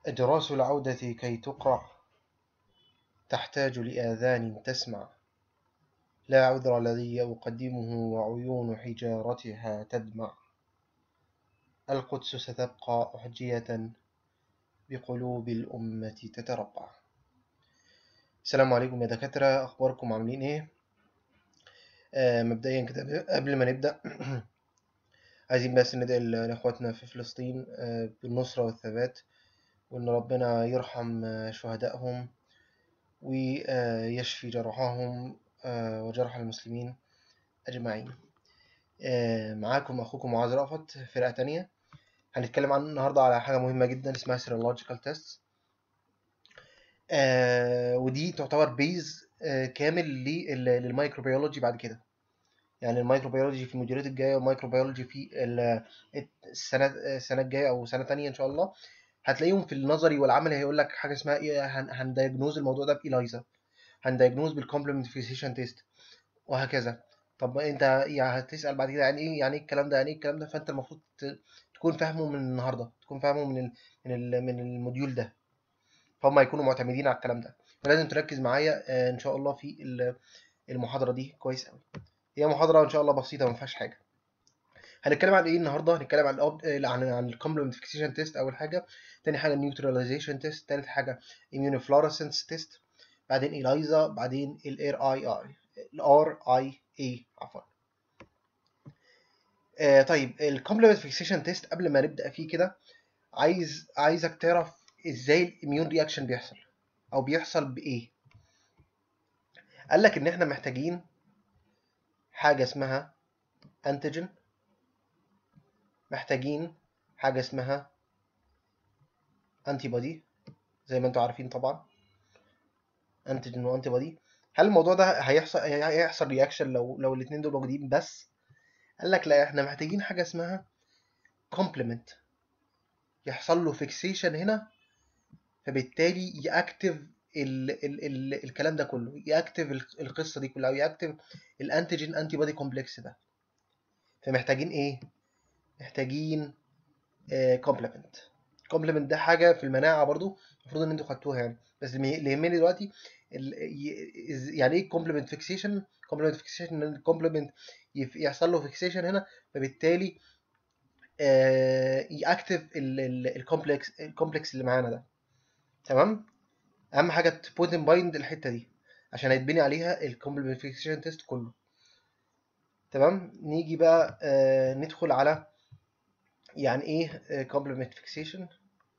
أجراس العودة كي تقرع تحتاج لآذان تسمع لا عذر الذي أقدمه وعيون حجارتها تدمع القدس ستبقى أحجية بقلوب الأمة تتربع السلام عليكم يا دكاترة أخباركم عاملين إيه؟ آه مبدئيا كده قبل ما نبدأ عايزين بس ندعي لإخواتنا في فلسطين آه بالنصرة والثبات وإن ربنا يرحم آه شهدائهم ويشفي جرحاهم آه وجرح المسلمين أجمعين آه معاكم أخوكم معاذ رأفت فرقة تانية هنتكلم عن النهاردة على حاجة مهمة جدا اسمها serological tests آه ودي تعتبر بيز آه كامل للميكروبيولوجي بعد كده يعني الميكروبيولوجي في المديريات الجاية والميكروبيولوجي في السنة السنة الجاية أو سنة تانية إن شاء الله هتلاقيهم في النظري والعملي هيقول لك حاجة اسمها إيه هندايجنوز الموضوع ده بإيلايزا هندايجنوز بالكومبلمنت فيسيشن تيست وهكذا طب انت يعني هتسأل بعد كده يعني ايه يعني ايه الكلام ده يعني ايه الكلام ده فانت المفروض تكون فاهمه من النهارده تكون فاهمه من ال من ال من الموديول ده فهم هيكونوا معتمدين على الكلام ده فلازم تركز معايا ان شاء الله في المحاضره دي كويس قوي هي محاضره ان شاء الله بسيطه ما فيهاش حاجه هنتكلم عن ايه النهارده هنتكلم عن ال عن عن الكومبلمنت فيكسيشن تيست اول حاجه تاني حاجه النيوتراليزيشن تيست تالت حاجه immunofluorescence تيست بعدين إيلايزا بعدين الاير اي اي الار اي اي عفوا آه طيب الكومبلمنت فيكسيشن تيست قبل ما نبدا فيه كده عايز عايزك تعرف ازاي الاميون رياكشن بيحصل او بيحصل بايه قال لك ان احنا محتاجين حاجه اسمها انتيجين محتاجين حاجه اسمها انتي بودي زي ما انتم عارفين طبعا انتيجين وانتي بودي هل الموضوع ده هيحصل هيحصل رياكشن لو لو الاثنين دول موجودين بس قال لك لا احنا محتاجين حاجه اسمها كومبلمنت يحصل له فيكسيشن هنا فبالتالي ياكتف ال ال ال الكلام ده كله ياكتف القصه دي كلها او ياكتف الانتيجين انتي بودي كومبلكس ده فمحتاجين ايه محتاجين كومبلمنت uh, كومبلمنت ده حاجه في المناعه برضو المفروض ان انتوا خدتوها يعني بس اللي يهمني دلوقتي يعني ايه كومبلمنت فيكسيشن كومبلمنت فيكسيشن ان الكومبلمنت يحصل له فيكسيشن هنا فبالتالي آه ياكتف الكومبلكس الكومبلكس اللي معانا ده تمام اهم حاجه تبوت ان بايند الحته دي عشان هيتبني عليها الكومبلمنت فيكسيشن تيست كله تمام نيجي بقى آه ندخل على يعني ايه كومبلمنت فيكسيشن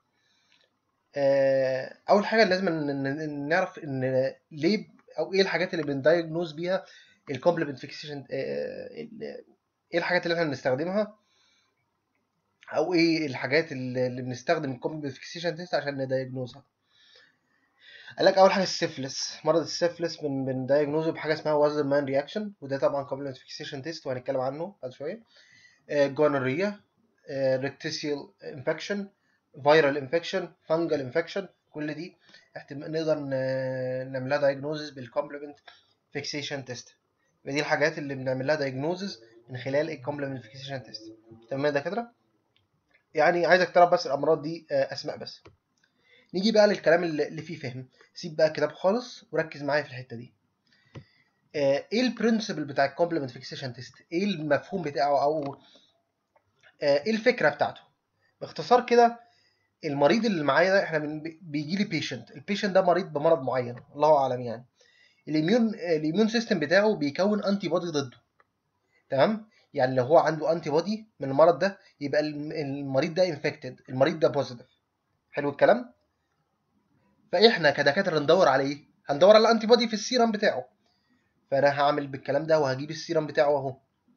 اول حاجه لازم نعرف ان ليه او ايه الحاجات اللي بندايجنوز بيها الكومبلمنت فيكسيشن ايه الحاجات اللي احنا بنستخدمها او ايه الحاجات اللي بنستخدم الكومبلمنت فيكسيشن تيست عشان ندايجنوزها قال لك اول حاجه السيفلس مرض السيفلس بن بندايجنوزه بحاجه اسمها وازن مان رياكشن وده طبعا كومبلمنت فيكسيشن تيست وهنتكلم عنه بعد شويه جونوريا ريكتيسيال انفكشن فيرال انفكشن فانجل انفكشن كل دي نقدر نعمل لها دايجنوزز بالكومبلمنت فيكسيشن تيست دي الحاجات اللي بنعمل لها دايجنوزز من خلال الكومبلمنت فيكسيشن تيست تمام يا دكاتره يعني عايزك تعرف بس الامراض دي اسماء بس نيجي بقى للكلام اللي فيه فهم سيب بقى الكتاب خالص وركز معايا في الحته دي ايه البرنسبل بتاع الكومبلمنت فيكسيشن تيست ايه المفهوم بتاعه او ايه الفكره بتاعته باختصار كده المريض اللي معايا ده احنا بيجي لي بيشنت البيشنت ده مريض بمرض معين الله اعلم يعني الاميون الاميون سيستم بتاعه بيكون انتي بودي ضده تمام يعني لو هو عنده انتي بودي من المرض ده يبقى المريض ده انفكتد المريض ده بوزيتيف حلو الكلام فاحنا كدكاتره ندور على ايه هندور على الانتي بودي في السيرم بتاعه فانا هعمل بالكلام ده وهجيب السيرم بتاعه اهو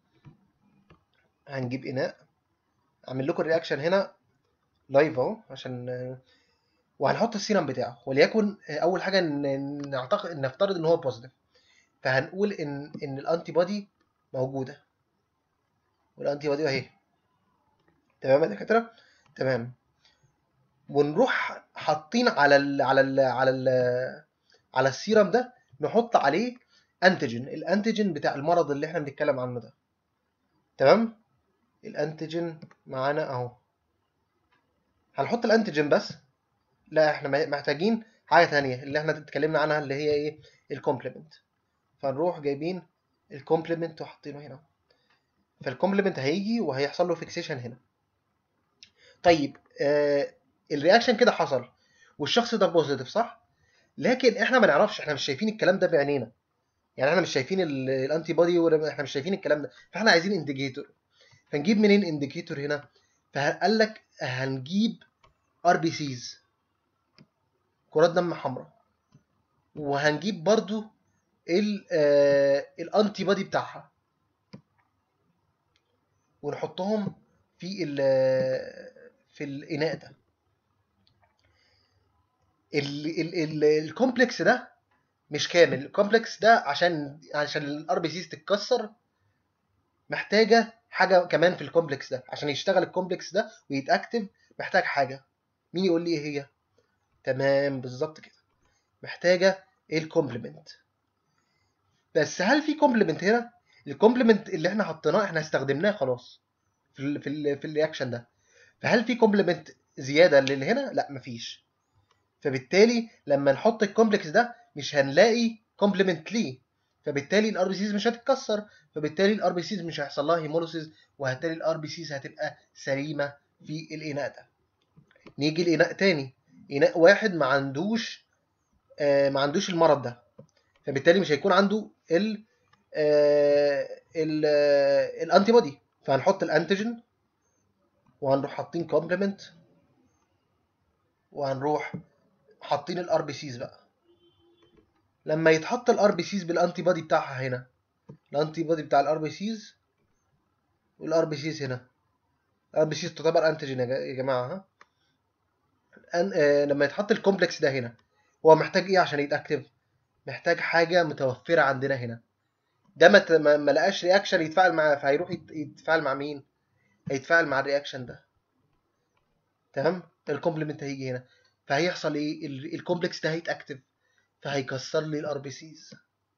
هنجيب اناء اعمل لكم الرياكشن هنا لايف اهو عشان وهنحط السيرم بتاعه وليكن اول حاجه نعتقد نفترض ان هو بوزيتيف فهنقول ان ان الانتي بودي موجوده والانتي بودي اهي تمام يا دكاتره تمام ونروح حاطين على ال على ال على ال على السيرم ده نحط عليه انتيجين الانتيجين بتاع المرض اللي احنا بنتكلم عنه ده تمام الانتيجين معانا اهو هنحط الانتيجين بس لا احنا م- محتاجين حاجه تانية اللي احنا اتكلمنا عنها اللي هي ايه الكومبلمنت فنروح جايبين الكومبلمنت وحاطينه هنا فالكومبلمنت هيجي وهيحصل له فيكسيشن هنا طيب آه الرياكشن كده حصل والشخص ده بوزيتيف صح لكن احنا ما نعرفش احنا مش شايفين الكلام ده بعينينا يعني احنا مش شايفين ال- الانتي بودي ولا احنا مش شايفين الكلام ده فاحنا عايزين انديكيتور فنجيب منين انديكيتور هنا فقال لك هنجيب ار بي سيز كرات دم حمراء وهنجيب برضو ال آه الانتي بودي بتاعها ونحطهم في ال في الاناء ده ال- ال- ال- الكومبلكس ده مش كامل الكومبلكس ده عشان عشان الار بي سيز تتكسر محتاجه حاجه كمان في الكومبلكس ده عشان يشتغل الكومبلكس ده ويتاكتف محتاج حاجه مين يقول لي ايه هي تمام بالظبط كده محتاجه ايه الكومبلمنت بس هل في كومبلمنت هنا الكومبلمنت اللي احنا حطيناه احنا استخدمناه خلاص في ال في ال في الرياكشن ده فهل في كومبلمنت زياده للي هنا لا مفيش فبالتالي لما نحط الكومبلكس ده مش هنلاقي كومبلمنت ليه فبالتالي الار بي سيز مش هتتكسر فبالتالي الار بي سيز مش هيحصل لها هيمولوسيس وهالتالي الار بي سيز هتبقى سليمه في الاناء ده نيجي لاناء تاني اناء واحد ما عندوش آه ما عندوش المرض ده فبالتالي مش هيكون عنده ال آه ال آه الانتي بودي فهنحط الانتيجين وهنروح حاطين كومبلمنت وهنروح حاطين الار بي سيز بقى لما يتحط الار بي سيز بالانتي بودي بتاعها هنا الانتي بودي بتاع الار بي سيز والار بي سيز هنا الار بي سيز تعتبر انتيجين يا جا- يا جماعه ها أن... آه لما يتحط الكومبلكس ده هنا هو محتاج ايه عشان يتاكتف محتاج حاجه متوفره عندنا هنا ده ما ت- ما ما لقاش رياكشن يتفاعل معاه فهيروح يت- يتفاعل مع مين هيتفاعل مع الرياكشن ده تمام الكومبلمنت هيجي هنا فهيحصل ايه ال- الكومبلكس ده هيتاكتف فهيكسر لي الار بي سيز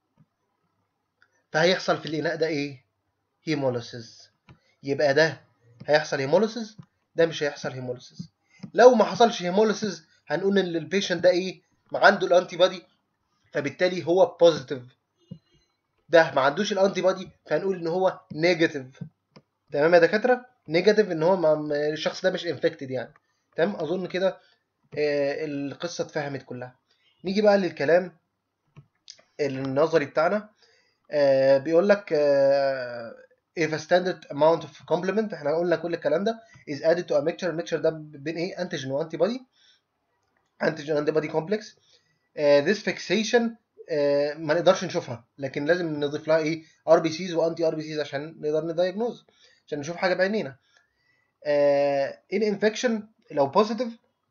فهيحصل في الاناء ده ايه هيموليسيس يبقى ده هيحصل هيموليسيس ده مش هيحصل هيموليسيس لو ما حصلش هيموليسيس هنقول ان البيشنت ده ايه ما عنده الانتي بودي فبالتالي هو بوزيتيف ده ما عندوش الانتي بودي فهنقول ان هو نيجاتيف تمام يا دكاتره نيجاتيف ان هو ما ما- الشخص ده مش انفكتد يعني تمام اظن كده آه، القصه اتفهمت كلها نيجي بقى للكلام النظري بتاعنا آه، بيقول لك آه، if a standard amount of complement احنا قلنا كل الكلام ده is added to a mixture الميكشر ده بين ايه انتيجين وانتي بودي انتيجين انتي بودي كومبلكس this fixation آه، ما نقدرش نشوفها لكن لازم نضيف لها ايه ار بي سيز وانتي ار بي سيز عشان نقدر ندايجنوز عشان نشوف حاجه بعينينا ان انفكشن لو بوزيتيف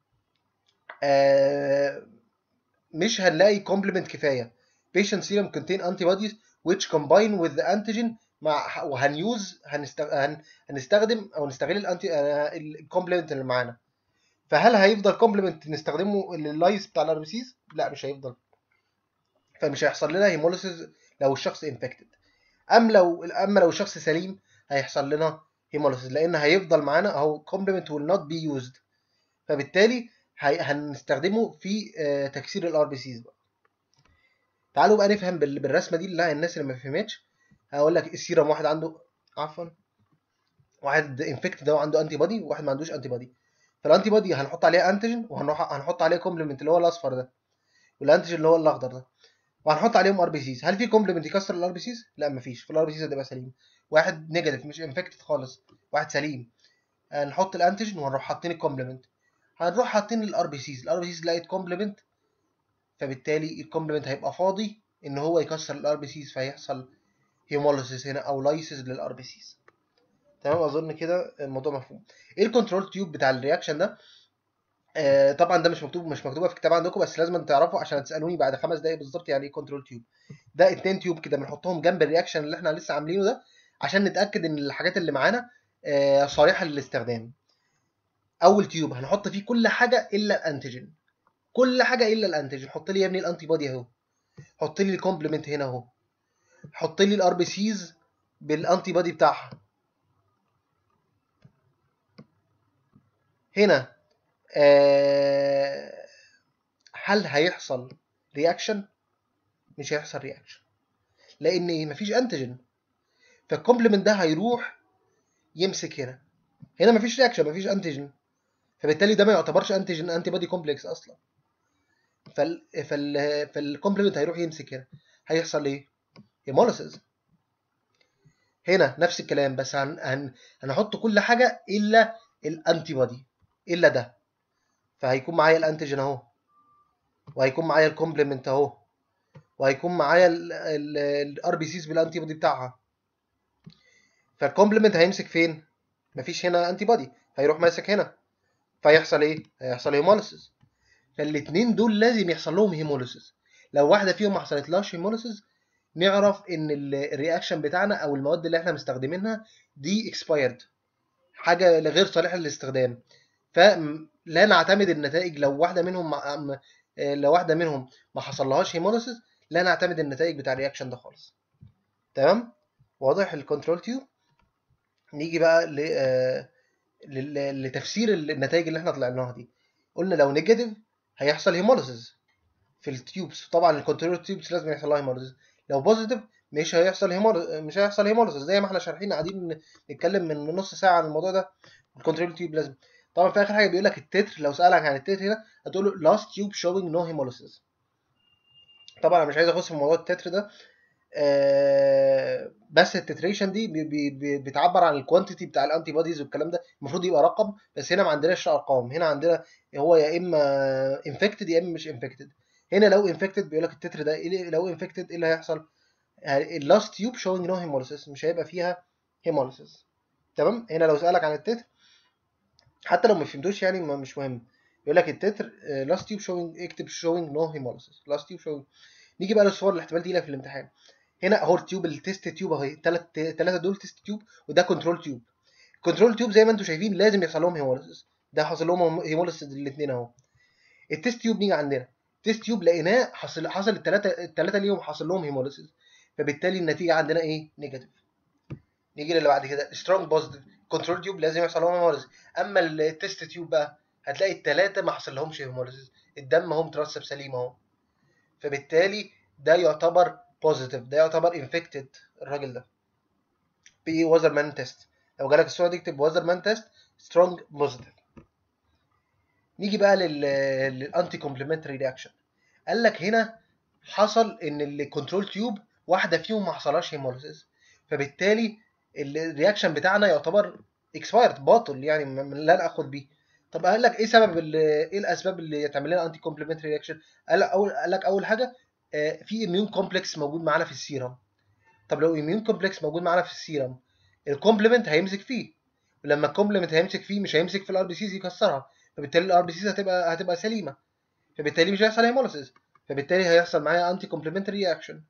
مش هنلاقي كومبلمنت كفايه patient serum contain antibodies which combine with the antigen مع وهنيوز هنستغ... هن... هنستخدم او نستغل الانتي الكومبلمنت اللي معانا فهل هيفضل كومبلمنت نستخدمه لللايس بتاع الار بي سيز لا مش هيفضل فمش هيحصل لنا هيموليسيس لو الشخص انفكتد ام لو اما لو الشخص سليم هيحصل لنا هيموليسيس لان هيفضل معانا اهو كومبلمنت will not be used فبالتالي هي... هنستخدمه في آه، تكسير الار بي سيز بقى تعالوا بقى نفهم بال- بالرسمه دي اللي الناس اللي ما فهمتش هقول لك السيرم واحد عنده عفوا واحد انفكتد ده وعنده انتي بودي وواحد ما عندوش انتي بودي فالانتي بودي هنحط عليها انتيجين وهنروح هنحط عليه كومبلمنت اللي هو الاصفر ده والانتيجين اللي هو الاخضر ده وهنحط عليهم ار بي سيز هل في كومبلمنت يكسر الار بي سيز لا مفيش فالار بي سيز هتبقى سليم واحد نيجاتيف مش انفكتد خالص واحد سليم هنحط الانتيجين وهنروح حاطين الكومبلمنت هنروح حاطين الار بي سيز الار بي سيز لقيت كومبلمنت فبالتالي الكومبلمنت هيبقى فاضي ان هو يكسر الار بي سيز فيحصل هيموليسيس هنا او لايسيس للار بي سيز تمام اظن كده الموضوع مفهوم ايه الكنترول تيوب بتاع الرياكشن ده آه طبعا ده مش مكتوب مش مكتوبه في الكتاب عندكم بس لازم تعرفوا عشان تسالوني بعد خمس دقايق بالظبط يعني ايه كنترول تيوب ده اتنين تيوب كده بنحطهم جنب الرياكشن اللي احنا لسه عاملينه ده عشان نتاكد ان الحاجات اللي معانا آه صالحه للاستخدام اول تيوب هنحط فيه كل حاجه الا الانتيجين كل حاجه الا الانتيجين حط لي يا ابني الانتي بودي اهو حط لي الكومبلمنت هنا اهو حط لي الار بي سيز بالانتي بودي بتاعها هنا آه هل هيحصل رياكشن مش هيحصل رياكشن لان مفيش انتيجين فالكومبلمنت ده هيروح يمسك هنا هنا مفيش رياكشن مفيش انتيجين فبالتالي ده ما يعتبرش انتيجين انتي بودي كومبلكس اصلا فال فال فالكومبلمنت هيروح يمسك هنا هيحصل ايه هيموليسيس هنا نفس الكلام بس هن... هن... هنحط كل حاجه الا الانتي بودي الا ده فهيكون معايا الانتيجين اهو وهيكون معايا الكومبلمنت اهو وهيكون معايا الار بي سيز بالانتي بودي بتاعها فالكومبلمنت هيمسك فين مفيش هنا انتي بودي فيروح ماسك هنا فيحصل ايه هيحصل هيموليسيس فالاثنين دول لازم يحصل لهم هيموليسيس لو واحده فيهم ما حصلتلهاش هيموليسيس نعرف ان الرياكشن بتاعنا او المواد اللي احنا مستخدمينها دي اكسبايرد حاجه غير صالحه للاستخدام فلا نعتمد النتائج لو واحده منهم مع... لو واحده منهم ما حصلهاش هيموليسيس لا نعتمد النتائج بتاع الرياكشن ده خالص تمام واضح الكنترول تيوب نيجي بقى ل... لتفسير النتائج اللي احنا طلعناها دي قلنا لو نيجاتيف هيحصل هيموليسيس في التيوبس طبعا الكنترول تيوبس لازم يحصل لها هيموليسيس لو بوزيتيف مش هيحصل هيموليسيس مش هيحصل هيموليسيس زي ما احنا شارحين قاعدين نتكلم من نص ساعه عن الموضوع ده الكنترول تيوب لازم طبعا في اخر حاجه بيقول لك التتر لو سالك عن التتر هنا هتقول له لاست تيوب شوينج نو هيموليسيس طبعا انا مش عايز اخش في موضوع التتر ده آه بس التتريشن دي بي بي بتعبر عن الكوانتيتي بتاع الانتي بوديز والكلام ده المفروض يبقى رقم بس هنا ما عندناش ارقام هنا عندنا هو يا اما انفكتد يا اما مش انفكتد هنا لو انفكتد بيقول لك التتر ده إيه لو انفكتد ايه اللي هيحصل اللاست تيوب شوينج نو هيموليسيس مش هيبقى فيها هيموليسيس تمام هنا لو سالك عن التتر حتى لو ما فهمتوش يعني ما مش مهم يقول لك التتر لاست تيوب شوينج اكتب شوينج نو هيموليسيس لاست تيوب شوينج نيجي بقى للصور اللي احتمال تجيلك في الامتحان هنا اهو التيوب التيست تيوب اهي ثلاث ثلاثه دول تيست تيوب وده كنترول تيوب الكنترول تيوب زي ما انتم شايفين لازم يحصل لهم هيموليسيس ده حصل لهم هيموليسيس الاثنين اهو التيست تيوب نيجي عندنا التيست تيوب لقيناه حصل حصل الثلاثه الثلاثه ليهم حصل لهم هيموليسيس فبالتالي النتيجه عندنا ايه نيجاتيف نيجي للي بعد كده سترونج بوزيتيف كنترول تيوب لازم يحصل لهم هيموليسيس اما التيست تيوب بقى هتلاقي الثلاثه ما حصل لهمش هيموليسيس الدم هم ترسب سليم اهو فبالتالي ده يعتبر بوزيتيف ده يعتبر انفكتد الراجل ده بي وازرمان تيست لو جالك الصوره دي اكتب وازرمان تيست سترونج بوزيتيف نيجي بقى للانتي كومبلمنتري رياكشن قال لك هنا حصل ان الكنترول تيوب واحده فيهم ما حصلهاش هيموليسيس فبالتالي الرياكشن بتاعنا يعتبر اكسبايرد باطل يعني لا ناخد بيه طب قال لك ايه سبب ايه الاسباب اللي تعمل لنا انتي كومبلمنتري رياكشن قال لك اول قال لك اول حاجه في اميون كومبلكس موجود معانا في السيرم طب لو اميون كومبلكس موجود معانا في السيرم الكومبلمنت هيمسك فيه ولما الكومبلمنت هيمسك فيه مش هيمسك في الار بي سيز يكسرها فبالتالي الار بي سيز هتبقى هتبقى سليمه فبالتالي مش هيحصل هيموليسيس فبالتالي هيحصل معايا انتي كومبلمنتري رياكشن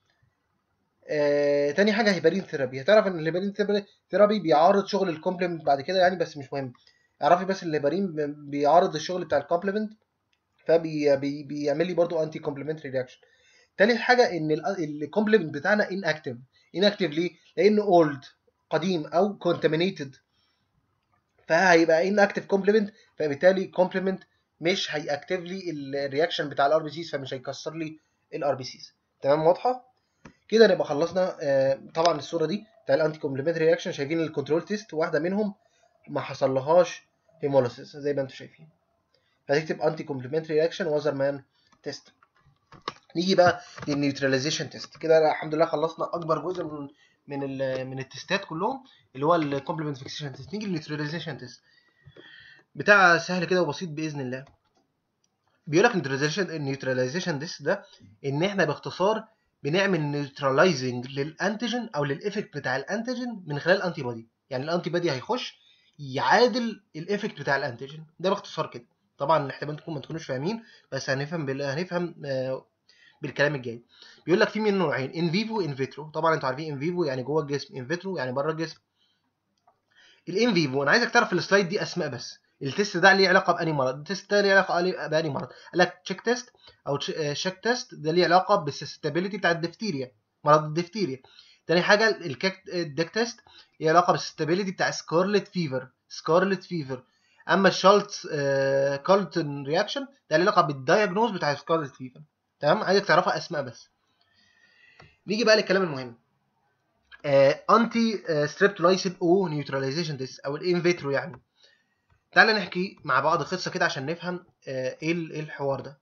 آه، تاني حاجه هيبرين ثيرابي هتعرف ان الهيبرين ثيرابي بيعارض شغل الكومبلمنت بعد كده يعني بس مش مهم اعرفي بس الهيبرين بيعارض الشغل بتاع الكومبلمنت فبيعمل لي برضو انتي كومبلمنتري رياكشن تالت حاجه ان الكومبلمنت بتاعنا ان اكتف ان اكتف ليه لانه اولد قديم او كونتامينيتد فهيبقى ان اكتف كومبلمنت فبالتالي كومبلمنت مش هيأكتف لي الرياكشن بتاع الار بي سيز فمش هيكسر لي الار بي سيز تمام واضحه كده نبقى خلصنا آه طبعا الصوره دي بتاع الانتي كومبلمنتري رياكشن شايفين الكنترول تيست واحده منهم ما حصلهاش هيموليسيس زي ما انتم شايفين هتكتب انتي كومبلمنتري رياكشن وازرمان تيست نيجي بقى للنيوتراليزيشن تيست كده الحمد لله خلصنا اكبر جزء من من من التستات كلهم اللي هو الكومبلمنت فيكسيشن تيست نيجي للنيوتراليزيشن تيست بتاع سهل كده وبسيط باذن الله بيقول لك النيوتراليزيشن النيوتراليزيشن تيست ده ان احنا باختصار بنعمل نيوتراليزنج للانتيجين او للايفكت بتاع الانتيجين من خلال الانتي بودي يعني الانتي بودي هيخش يعادل الايفكت بتاع الانتيجين ده باختصار كده طبعا احتمال تكون ما تكونوش فاهمين بس هنفهم بال... هنفهم آه بالكلام الجاي بيقول لك في من نوعين ان فيفو ان فيترو طبعا انتوا عارفين ان فيفو يعني جوه الجسم ان فيترو يعني بره الجسم الان فيفو انا عايزك تعرف في السلايد دي اسماء بس التست ده ليه علاقه باني مرض التست ده ليه علاقه باني مرض قال لك تشيك تيست او شيك تيست ده ليه علاقه بالسستابيليتي بتاع الدفتيريا مرض الدفتيريا تاني حاجه الكيك الديك تيست ليه علاقه بالسستابيليتي بتاع سكارلت فيفر سكارلت فيفر اما الشالت كارلتون رياكشن ده له علاقه بالدايجنوز بتاع سكارلت فيفر تمام عايزك تعرفها اسماء بس نيجي بقى للكلام المهم انتي ستريبتولايسين او نيوتراليزيشن تيست او الان فيترو يعني تعالى نحكي مع بعض قصه كده عشان نفهم آه، ايه ال- إيه الحوار ده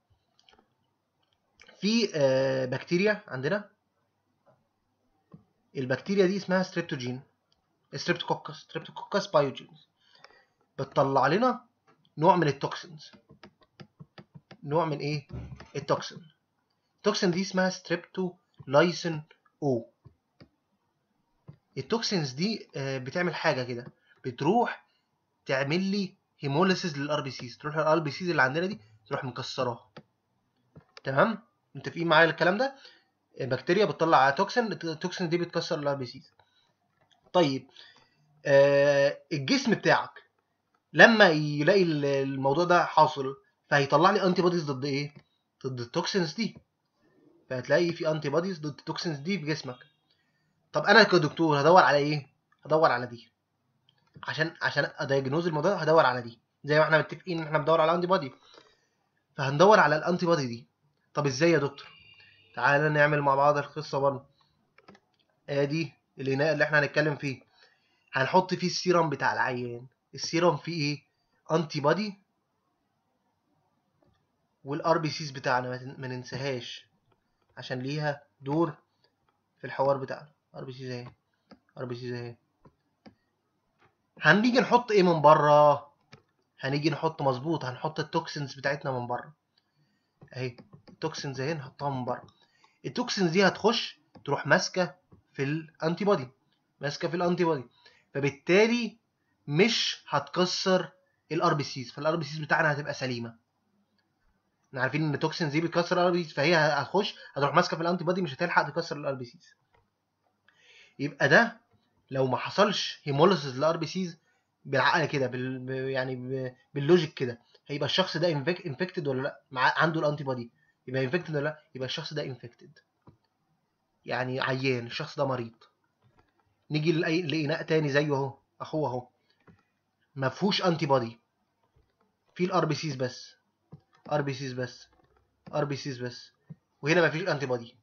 في آه، بكتيريا عندنا البكتيريا دي اسمها ستريبتوجين ستريبتوكوكس ستريبتوكوكس بايوجينز بتطلع لنا نوع من التوكسينز نوع من ايه التوكسين التوكسين دي اسمها ستريبتولايسين او التوكسينز دي آه، بتعمل حاجه كده بتروح تعمل لي هيموليسيس للار بي سيز تروح الار بي سيز اللي عندنا دي تروح مكسراها تمام متفقين معايا الكلام ده بكتيريا بتطلع توكسين التوكسين دي بتكسر الار بي سيز طيب آه الجسم بتاعك لما يلاقي ال- الموضوع ده حاصل فهيطلع لي انتي بوديز ضد ايه ضد التوكسينز دي فهتلاقي في انتي بوديز ضد التوكسينز دي في جسمك طب انا كدكتور هدور على ايه هدور على دي عشان عشان ادايجنوز الموضوع ده هدور على دي زي ما احنا متفقين ان احنا بندور على انتي بودي فهندور على الانتي بودي دي طب ازاي يا دكتور تعالى نعمل مع بعض القصه برضه ادي الاناء اللي احنا هنتكلم فيه هنحط فيه السيرم بتاع العيان السيرم فيه ايه انتي بودي والار بي سيز بتاعنا ما تن- ما ننساهاش عشان ليها دور في الحوار بتاعنا ار بي سيز اهي ار بي سيز اهي هنيجي نحط ايه من بره هنيجي نحط مظبوط هنحط التوكسينز بتاعتنا من بره اهي التوكسينز اهي نحطها من بره التوكسينز دي هتخش تروح ماسكه في الانتي بودي ماسكه في الانتي بودي فبالتالي مش هتكسر الار بي سيز فالار بي سيز بتاعنا هتبقى سليمه احنا عارفين ان التوكسينز دي بتكسر الار بي سيز فهي هتخش هتروح ماسكه في الانتي بودي مش هتلحق تكسر الار بي سيز يبقى ده لو ما حصلش هيموليسيس للار بي سيز بالعقل كده بال... ب- يعني ب... باللوجيك كده هيبقى الشخص ده انفكتد ولا لا مع... عنده الانتي بودي يبقى انفكتد ولا لا يبقى الشخص ده انفكتد يعني عيان الشخص ده مريض نيجي لأي... لإناء تاني زيه اهو اخوه اهو ما فيهوش انتي بودي في الار بي سيز بس ار بي سيز بس ار بي سيز بس وهنا ما فيش انتي بودي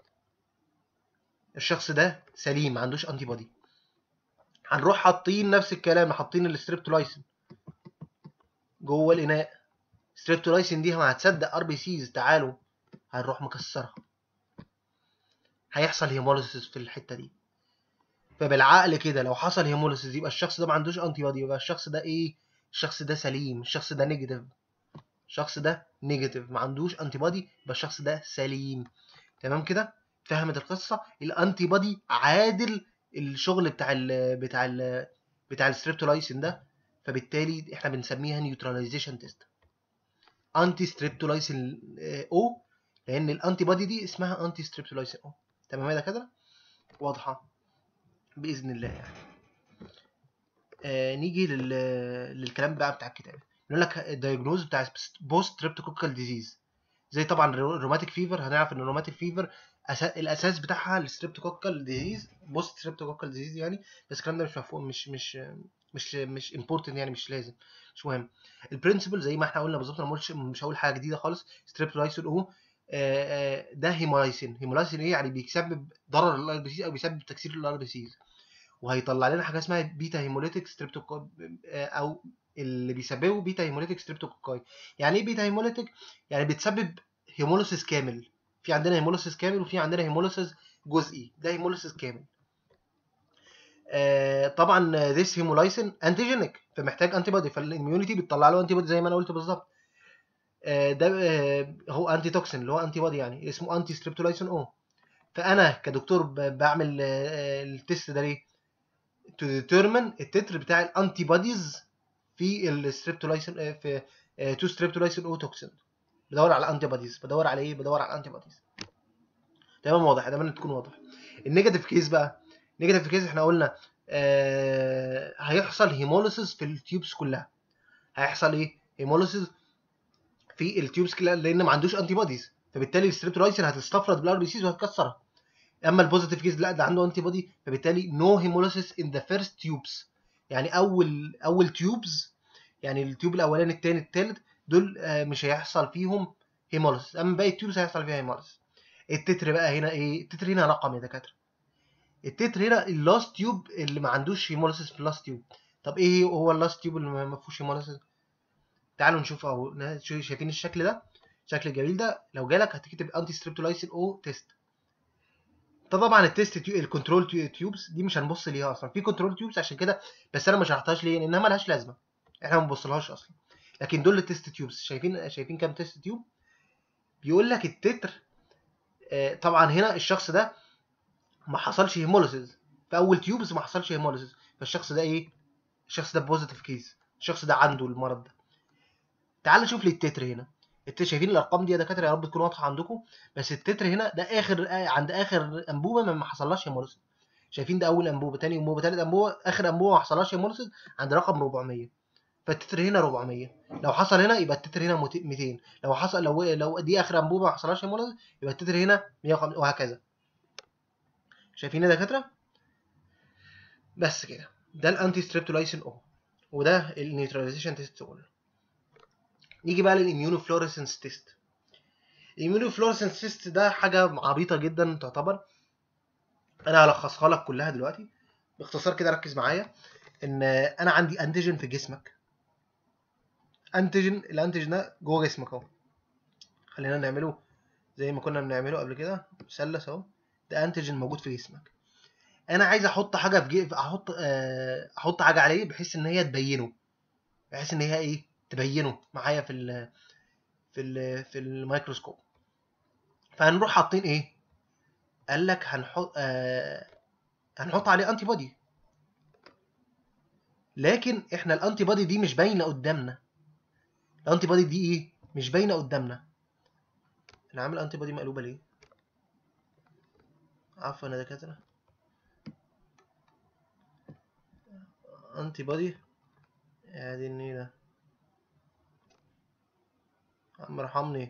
الشخص ده سليم ما عندوش انتي بودي هنروح حاطين نفس الكلام حاطين الستريبتولايسين جوه الاناء ستريبتولايسين دي ما هتصدق ار بي سيز تعالوا هنروح مكسرها هيحصل هيموليسيس في الحته دي فبالعقل كده لو حصل هيموليسيس يبقى الشخص ده ما عندوش انتي بودي يبقى الشخص ده ايه الشخص ده سليم الشخص ده نيجاتيف الشخص ده نيجاتيف ما عندوش انتي بودي يبقى الشخص ده سليم تمام كده فهمت القصه الانتي بودي عادل الشغل بتاع ال بتاع ال بتاع الستريبتولايسين ده فبالتالي احنا بنسميها نيوتراليزيشن تيست انتي ستريبتولايسين او لان الانتي بودي دي اسمها انتي ستريبتولايسين او تمام ده كده واضحه باذن الله يعني آه نيجي لل... للكلام بقى بتاع الكتاب يقول لك الدايجنوز بتاع بوست ستريبتوكوكال ديزيز زي طبعا الروماتيك فيفر هنعرف ان الروماتيك فيفر أسا... الاساس بتاعها الستريبتوكوكال ديزيز بوست ستريبتوكوكال ديزيز يعني بس الكلام ده مش مفهوم مش مش مش مش امبورتنت يعني مش لازم مش مهم البرنسبل زي ما احنا قلنا بالظبط انا مش مش هقول حاجه جديده خالص ستريبتولايسين او ده هيمولايسين هيمولايسين ايه يعني بيسبب ضرر للار بي سي او بيسبب تكسير للار بي سيز وهيطلع لنا حاجه اسمها بيتا هيموليتيك ستريبتوكو او اللي بيسببه بيتا هيموليتيك ستريبتوكوكاي يعني ايه بيتا هيموليتيك يعني بتسبب هيموليسيس كامل في عندنا هيموليسيس كامل وفي عندنا هيموليسيس جزئي ده هيموليسيس كامل آه طبعا ذيس هيمولايسين انتيجينيك فمحتاج انتي بودي فالاميونيتي بتطلع له انتي بودي زي ما انا قلت بالظبط آه ده آه هو انتي توكسين اللي هو انتي بودي يعني اسمه انتي ستريبتولايسين او فانا كدكتور بعمل التست ده ليه to determine التتر بتاع الانتي بوديز في الستريبتولايسين في تو ستريبتولايسين او توكسين بدور على انتي بوديز بدور على ايه بدور على انتي بوديز تمام واضح اتمنى تكون واضح النيجاتيف كيس بقى النيجاتيف كيس احنا قلنا آه هيحصل هيموليسيس في التيوبس كلها هيحصل ايه هيموليسيس في التيوبس كلها لان ما عندوش انتي بوديز فبالتالي الستريبتولايسين هتستفرد بالار بي سيز وهتكسرها اما البوزيتيف كيس لا ده عنده انتي بودي فبالتالي نو هيموليسيس ان ذا فيرست تيوبس يعني اول اول تيوبز يعني التيوب الاولاني التاني التالت دول آه، مش هيحصل فيهم هيموليسيس اما باقي التيوبس هيحصل فيها هيموليسيس التتر بقى هنا ايه التتر هنا رقم يا دكاتره التتر هنا اللاست تيوب اللي ما عندوش هيموليسيس في اللاست تيوب طب ايه هو اللاست تيوب اللي ما ما فيهوش هيموليسيس تعالوا نشوف اهو نا- شو- شايفين الشكل ده الشكل الجميل ده لو جالك هتكتب انتي ستريبتولايسين او تيست ده طبعا التيست تيو... الكنترول تيو- تيوبس دي مش هنبص ليها اصلا في كنترول تيوبس عشان كده بس انا ما شرحتهاش ليه لانها مالهاش لازمه احنا ما بنبصلهاش اصلا لكن دول التيست تيوبس شايفين شايفين كام تيست تيوب بيقول لك التتر آه، طبعا هنا الشخص ده ما حصلش هيموليسيس في اول تيوبس ما حصلش هيموليسيس فالشخص ده ايه الشخص ده بوزيتيف كيس الشخص ده عنده المرض ده تعال نشوف لي التتر هنا التتر شايفين الارقام دي يا دكاتره يا رب تكون واضحه عندكم بس التتر هنا ده اخر آه، عند اخر انبوبه ما ما حصلهاش هيموليسيس شايفين ده اول انبوبه تاني انبوبه تالت انبوبه اخر انبوبه ما حصلهاش هيموليسيس عند رقم 400 فالتتر هنا 400 لو حصل هنا يبقى التتر هنا 200 لو حصل لو لو دي اخر انبوبه ما حصلهاش هيموليسيس يبقى التتر هنا 150 وهكذا شايفين يا دكاتره بس كده ده الانتي ستريبتولايسين او وده النيوتراليزيشن تيست اول نيجي بقى للاميونوفلوريسنس تيست الاميونوفلوريسنس تيست ده حاجه عبيطه جدا تعتبر انا هلخصها لك كلها دلوقتي باختصار كده ركز معايا ان انا عندي انتيجين في جسمك انتيجين الانتيجين ده جوه جسمك اهو خلينا نعمله زي ما كنا بنعمله قبل كده مثلث اهو ده انتيجين موجود في جسمك انا عايز احط حاجه في جي... احط آه، احط حاجه عليه بحيث ان هي تبينه بحيث ان هي ايه تبينه معايا في ال في ال في الميكروسكوب فهنروح حاطين ايه قال لك هنحط آه هنحط عليه انتي بودي لكن احنا الانتي بودي دي مش باينه قدامنا الانتي بودي دي ايه مش باينه قدامنا انا عامل انتي بودي مقلوبه ليه عفوا يا دكاتره انتي بودي يا دي النيلة عم ارحمني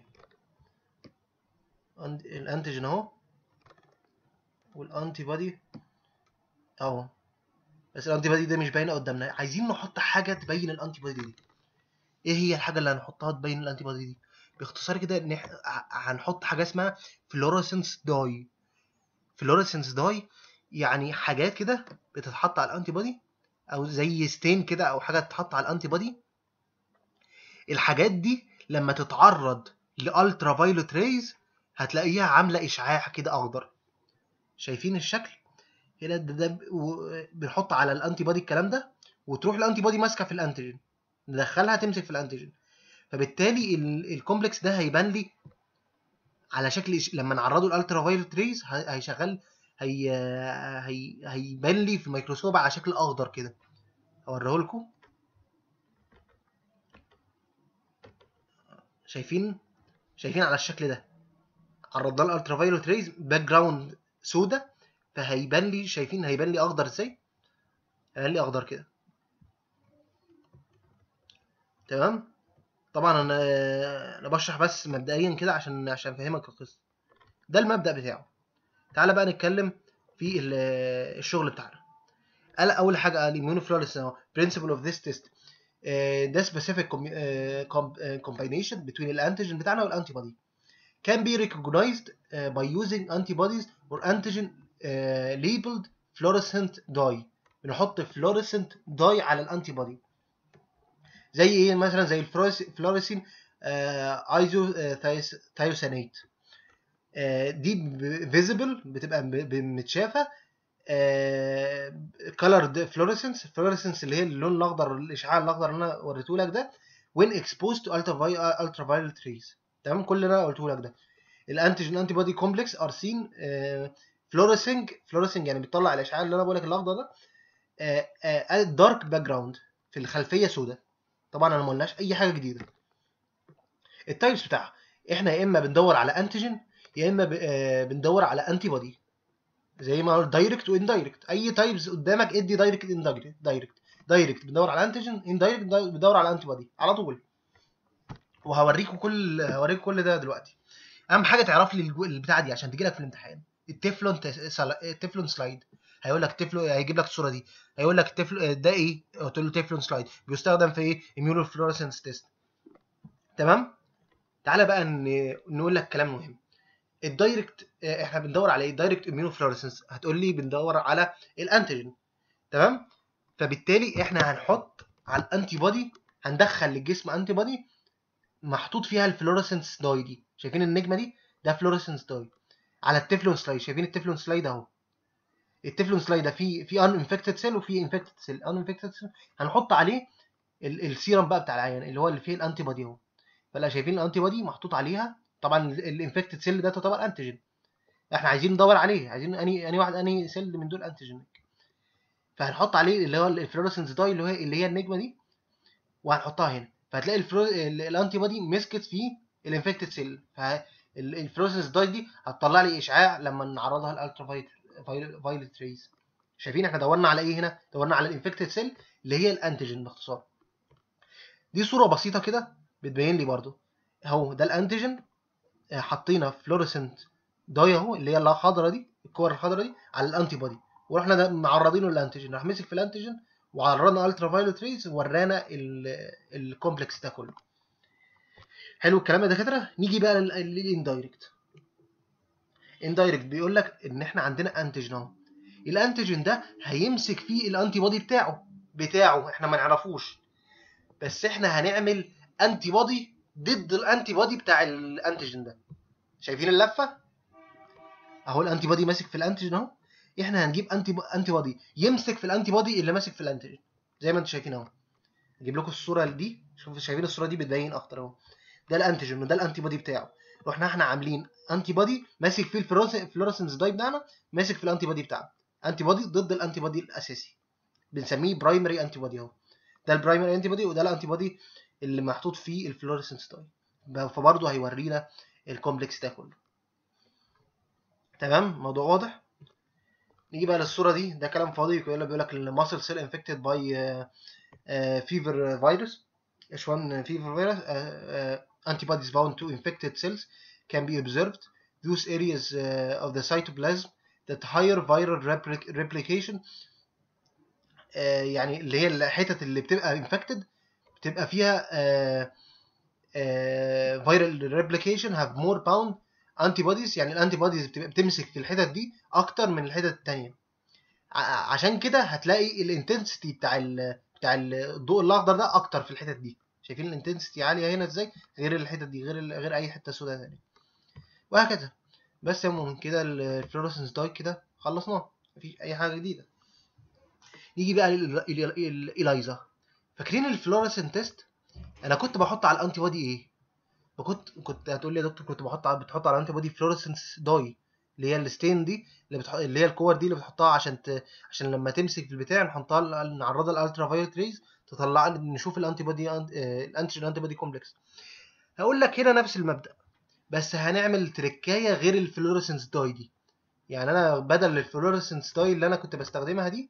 أنت- الانتيجين اهو والانتي بودي اهو بس الانتي بودي ده مش باينه قدامنا عايزين نحط حاجه تبين الانتي بودي دي ايه هي الحاجه اللي هنحطها تبين الانتي بودي دي باختصار كده ان إح- ع- هنحط حاجه اسمها فلوريسنس داي فلوريسنس داي يعني حاجات كده بتتحط على الانتي بودي او زي ستين كده او حاجه تتحط على الانتي بودي الحاجات دي لما تتعرض لالترا فايولوت ريز هتلاقيها عامله اشعاع كده اخضر شايفين الشكل هنا ده, ده ب- و- بنحط على الانتي بودي الكلام ده وتروح الانتي بودي ماسكه في الانتيجين ندخلها تمسك في الانتيجين فبالتالي ال- الكومبلكس ده هيبان لي على شكل إش- لما نعرضه الالترا فايولوت ريز ه- هيشغل هي هي هيبان لي في الميكروسكوب على شكل اخضر كده اوريه لكم شايفين شايفين على الشكل ده عرضنا الالترا فايولوت ريز باك جراوند سودا فهيبان لي شايفين هيبان لي اخضر ازاي هيبان لي اخضر كده تمام طبعا انا انا بشرح بس مبدئيا كده عشان عشان افهمك القصه ده المبدا بتاعه تعالى بقى نتكلم في ال- الشغل بتاعنا قال اول حاجه قال immunofluorescence اهو principle of this test آه، ده specific com- آه، com- آه، combination between الانتيجين بتاعنا والانتي بودي can be recognized uh, by using antibodies or antigen uh, labeled fluorescent dye بنحط fluorescent dye على الانتي بودي زي ايه مثلا زي الفلوريسين ايزو ثايوسانيت دي فيزيبل بتبقى ب- ب- متشافه كولرد فلوريسنس فلوريسنس اللي هي اللون الاخضر الاشعاع الاخضر اللي انا وريته لك ده when exposed to ultraviolet rays تمام كل اللي انا قلته لك ده الانتيجين انتي بودي كومبلكس ار سين فلوريسنج فلوريسنج يعني بيطلع الاشعاع اللي انا بقول لك الاخضر ده دارك باك جراوند في الخلفيه سوداء طبعا انا ما قلناش اي حاجه جديده التايبس بتاعها احنا يا اما بندور على انتيجين يا اما ب- آه، بندور على انتي بودي زي ما قلت دايركت واندايركت اي تايبس قدامك ادي دايركت اندايركت دايركت دايركت بندور على انتيجين اندايركت بندور على انتي بودي على طول وهوريكم كل هوريكم كل ده دلوقتي اهم حاجه تعرف لي الجو- البتاعه دي عشان تجي لك في الامتحان التeflon تس- سلا- التeflon سلايد هيقول لك تفلو هيجيب لك الصوره دي هيقول لك تفلو ده ايه تقول له تفلون سلايد بيستخدم في ايه اميونو فلورسنس تيست تمام تعالى بقى ن- نقول لك كلام مهم الدايركت آه، احنا بندور على ايه الدايركت اميونو فلورسنس هتقول لي بندور على الانتيجين تمام فبالتالي احنا هنحط على الانتي بودي هندخل للجسم انتي بودي محطوط فيها الفلورسنس داي دي شايفين النجمه دي ده فلورسنس داي على التeflon سلايد شايفين التeflon سلايد اهو التeflon سلايد ده فيه في ان انفكتد سيل وفي انفكتد سيل ان انفكتد سيل هنحط عليه ال- السيرم بقى بتاع العيان اللي هو اللي فيه الانتي بودي اهو فلا شايفين الانتي بودي محطوط عليها طبعا الانفكتد سيل ده تعتبر انتيجين احنا عايزين ندور عليه عايزين اني اني واحد اني سيل من دول انتيجين فهنحط عليه اللي هو الفلورسنس داي اللي هي اللي هي النجمه دي وهنحطها هنا فهتلاقي الفلو... ال- الانتي بودي مسكت في الانفكتد سيل فالفلورسنس داي دي هتطلع لي اشعاع لما نعرضها للالترا فايلت ريز شايفين احنا دورنا على ايه هنا دورنا على الانفكتد سيل اللي هي الانتيجين باختصار دي صوره بسيطه كده بتبين لي برضو اهو ده الانتيجين آه، حطينا فلورسنت داي اهو اللي هي الخضره دي الكور الخضره دي على الانتي بودي ورحنا ده معرضينه للانتيجين راح مسك في الانتيجين وعرضنا الترا فايلوت ريز ورانا ال- الكومبلكس ده كله حلو الكلام يا دكاتره نيجي بقى لل- للاندايركت اندايركت بيقول لك ان احنا عندنا انتيجين اهو الانتيجين ده هيمسك فيه الانتي بودي بتاعه بتاعه احنا ما نعرفوش بس احنا هنعمل انتي بودي ضد الانتي بودي بتاع الانتيجين ده شايفين اللفه اهو الانتي بودي ماسك في الانتيجين اهو احنا هنجيب انتي انتي بودي يمسك في الانتي بودي اللي ماسك في الانتيجين زي ما انتم شايفين اهو اجيب لكم الصوره دي شوفوا شايفين الصوره دي بتبين اكتر اهو ده الانتيجين وده الانتي بودي بتاعه رحنا احنا عاملين انتي بودي ماسك فيه الفلورسنس داي بتاعنا ماسك في الانتي بودي بتاعنا انتي بودي ضد الانتي بودي الاساسي بنسميه برايمري انتي بودي اهو ده البرايمري انتي بودي وده الانتي بودي اللي محطوط فيه الفلورسنس داي فبرضه هيورينا الكومبلكس ده كله تمام الموضوع واضح نيجي بقى للصوره دي ده كلام فاضي بيقول لك بيقول لك الماسل سيل انفكتد باي fever virus H1 fever virus uh, uh, antibodies bound to infected cells can be observed. Those areas uh, of the cytoplasm that higher viral replic- replication uh, يعني اللي هي الحتت اللي بتبقى infected بتبقى فيها uh, uh, viral replication have more bound antibodies يعني الانتي بوديز بتبقى بتمسك في الحتت دي اكتر من الحتت التانية ع- عشان كده هتلاقي الانتنسيتي بتاع ال بتاع الضوء الاخضر ده اكتر في الحتت دي شايفين الانتنسيتي عاليه هنا ازاي غير الحتت دي غير ال- غير اي حته سوداء تانية وهكذا بس يا مؤمن كده الفلورسنس داي كده خلصناه مفيش اي حاجه جديده نيجي بقى للإلايزا فاكرين الفلورسنت تيست انا كنت بحط على الانتي بودي ايه كنت كنت هتقول لي يا دكتور كنت بحط على بتحط على الانتي بودي فلورسنس داي اللي هي الستين دي اللي بتح... اللي هي الكور دي اللي بتحطها عشان ت... عشان لما تمسك في البتاع نحطها ل- نعرضها الالترا فايولت ريز تطلع لي نشوف الانتي بودي الانتيجين انتي بودي كومبلكس هقول لك هنا نفس المبدأ بس هنعمل تركايه غير الفلورسنس داي دي يعني انا بدل الفلورسنس داي اللي انا كنت بستخدمها دي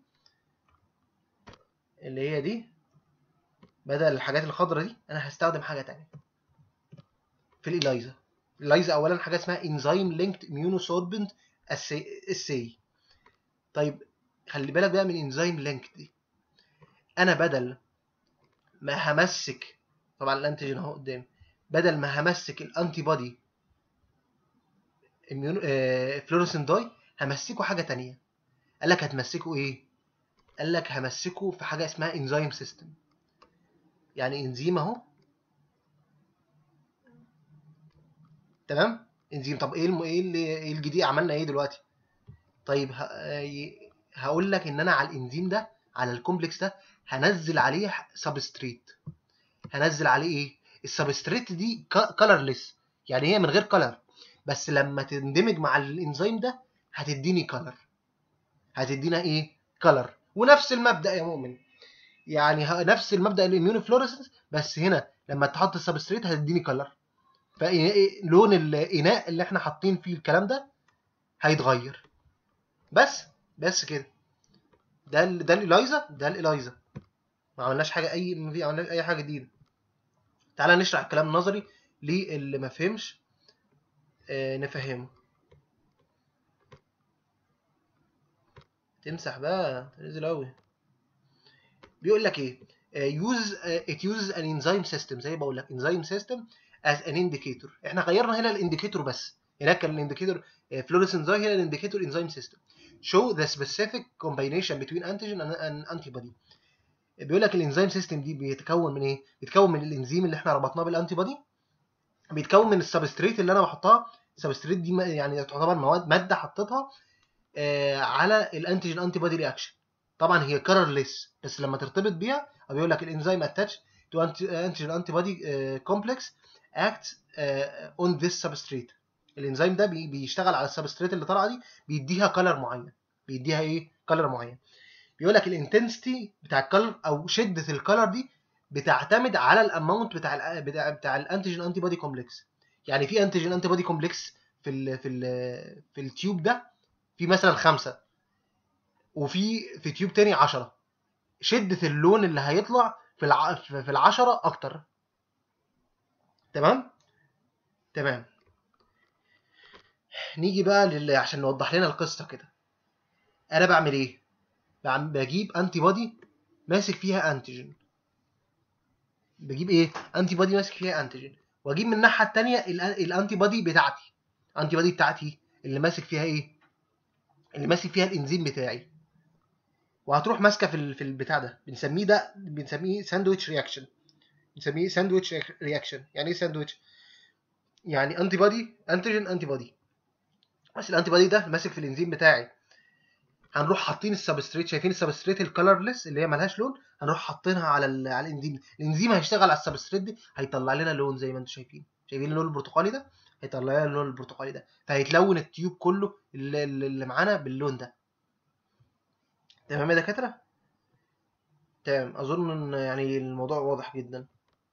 اللي هي دي بدل الحاجات الخضراء دي انا هستخدم حاجه تانية في الالايزا الالايزا اولا حاجه اسمها انزيم لينكد اميونوسوربنت اساي طيب خلي بالك بقى من انزيم لينك دي انا بدل ما همسك طبعا الانتيجين اهو قدامي بدل ما همسك الانتي بودي اميون آه فلورسنت داي همسكه حاجه تانية قال لك هتمسكه ايه قال لك همسكه في حاجه اسمها انزيم سيستم يعني انزيم اهو تمام انزيم طب ايه الم... ايه اللي ايه الجديد عملنا ايه دلوقتي طيب ه... هقول لك ان انا على الانزيم ده على الكومبلكس ده هنزل عليه سبستريت هنزل عليه ايه السبستريت دي كلرلس يعني هي من غير كلر بس لما تندمج مع الانزيم ده هتديني كلر هتدينا ايه كلر ونفس المبدا يا مؤمن يعني ه- نفس المبدا الاميون فلوريسنس بس هنا لما تحط السبستريت هتديني كلر فلون الاناء اللي احنا حاطين فيه الكلام ده هيتغير بس بس كده ده ال ده الالايزا ده الالايزا ما عملناش حاجه اي ما في عملناش اي حاجه جديده تعالى نشرح الكلام النظري للي ما فهمش آه نفهمه تمسح بقى تنزل قوي بيقول لك ايه يوز ات يوزز ان انزيم سيستم زي بقول لك انزيم سيستم از ان انديكيتور احنا غيرنا هنا الانديكيتور بس هناك كان الانديكيتور فلوريسنت زي هنا الانديكيتور انزيم سيستم show the specific combination between antigen and antibody بيقول لك الانزيم سيستم دي بيتكون من ايه بيتكون من الانزيم اللي احنا ربطناه بالانتي بودي بيتكون من السبستريت اللي انا بحطها السبستريت دي يعني تعتبر مواد ماده حطيتها آه على الانتيجين انتي بودي رياكشن طبعا هي كلرليس بس لما ترتبط بيها بيقول لك الانزيم اتاتش تو انتيجين انتي بودي كومبلكس اكت اون ذيس سبستريت الانزيم ده بيشتغل على السبستريت اللي طالعه دي بيديها كلر معين بيديها ايه كلر معين بيقول لك الانتنسيتي بتاع الكلر او شده الكلر دي بتعتمد على الاماونت بتاع ال بتاع, بتاع الانتيجين انتي بودي كومبلكس يعني في انتيجين انتي بودي كومبلكس في ال في ال في التيوب ده في مثلا خمسة وفي في تيوب تاني عشرة شدة اللون اللي هيطلع في الع... في العشرة أكتر تمام تمام نيجي بقى لل... عشان نوضح لنا القصة كده أنا بعمل إيه؟ بجيب أنتي بودي ماسك فيها أنتيجين بجيب إيه؟ أنتي بودي ماسك فيها أنتيجين وأجيب من الناحية التانية الأنتي بودي بتاعتي الأنتي بودي بتاعتي اللي ماسك فيها إيه؟ اللي ماسك فيها الانزيم بتاعي وهتروح ماسكه في في البتاع ده بنسميه ده بنسميه ساندويتش رياكشن بنسميه ساندويتش رياكشن يعني ايه ساندويتش يعني انتي بودي انتيجين انتي بودي بس الانتي بودي ده ماسك في الانزيم بتاعي هنروح حاطين السبستريت شايفين السبستريت الكلرلس اللي هي ملهاش لون هنروح حاطينها على ال على الانزيم الانزيم هيشتغل على السبستريت دي هيطلع لنا لون زي ما انتم شايفين شايفين اللون البرتقالي ده هيطلع لنا اللون البرتقالي ده فهيتلون التيوب كله اللي, اللي معانا باللون ده تمام يا دكاتره تمام اظن ان يعني الموضوع واضح جدا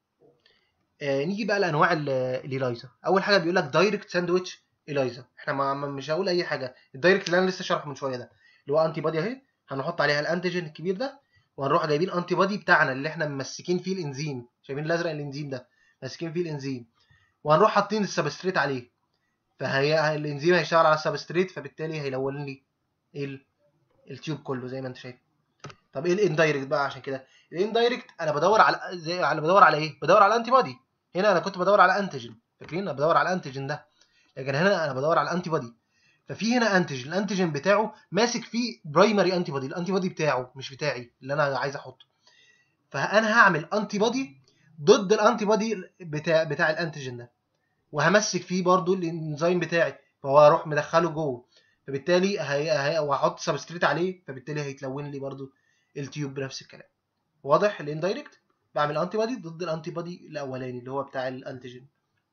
آه نيجي بقى لانواع الاليزا اول حاجه بيقول لك دايركت ساندويتش اليزا احنا ما مش هقول اي حاجه الدايركت اللي انا لسه شارحه من شويه ده اللي هو انتي بادي اهي هنحط عليها الانتيجين الكبير ده وهنروح جايبين انتي بادي بتاعنا اللي احنا ممسكين فيه الانزيم شايفين الازرق الانزيم ده ماسكين فيه الانزيم وهنروح حاطين السبستريت عليه فهي الانزيم هيشتغل على السبستريت فبالتالي هيلون لي ال... التيوب كله زي ما انت شايف طب ايه الاندايركت بقى عشان كده الاندايركت انا بدور على زي على بدور على ايه بدور على انتي بودي هنا انا كنت بدور على انتيجين فاكرين انا بدور على الانتيجين ده لكن هنا انا بدور على الانتي بودي ففي هنا انتيجين الانتيجين بتاعه ماسك فيه برايمري انتي بودي الانتي بودي بتاعه مش بتاعي اللي انا عايز احطه فانا هعمل انتي بودي ضد الانتي بودي بتاع بتاع الانتيجين ده وهمسك فيه برضو الانزيم بتاعي فهو هروح مدخله جوه فبالتالي هي... هي... وهحط سبستريت عليه فبالتالي هيتلون لي برضو التيوب بنفس الكلام واضح الاندايركت بعمل انتي بودي ضد الانتي بودي الاولاني اللي هو بتاع الانتيجين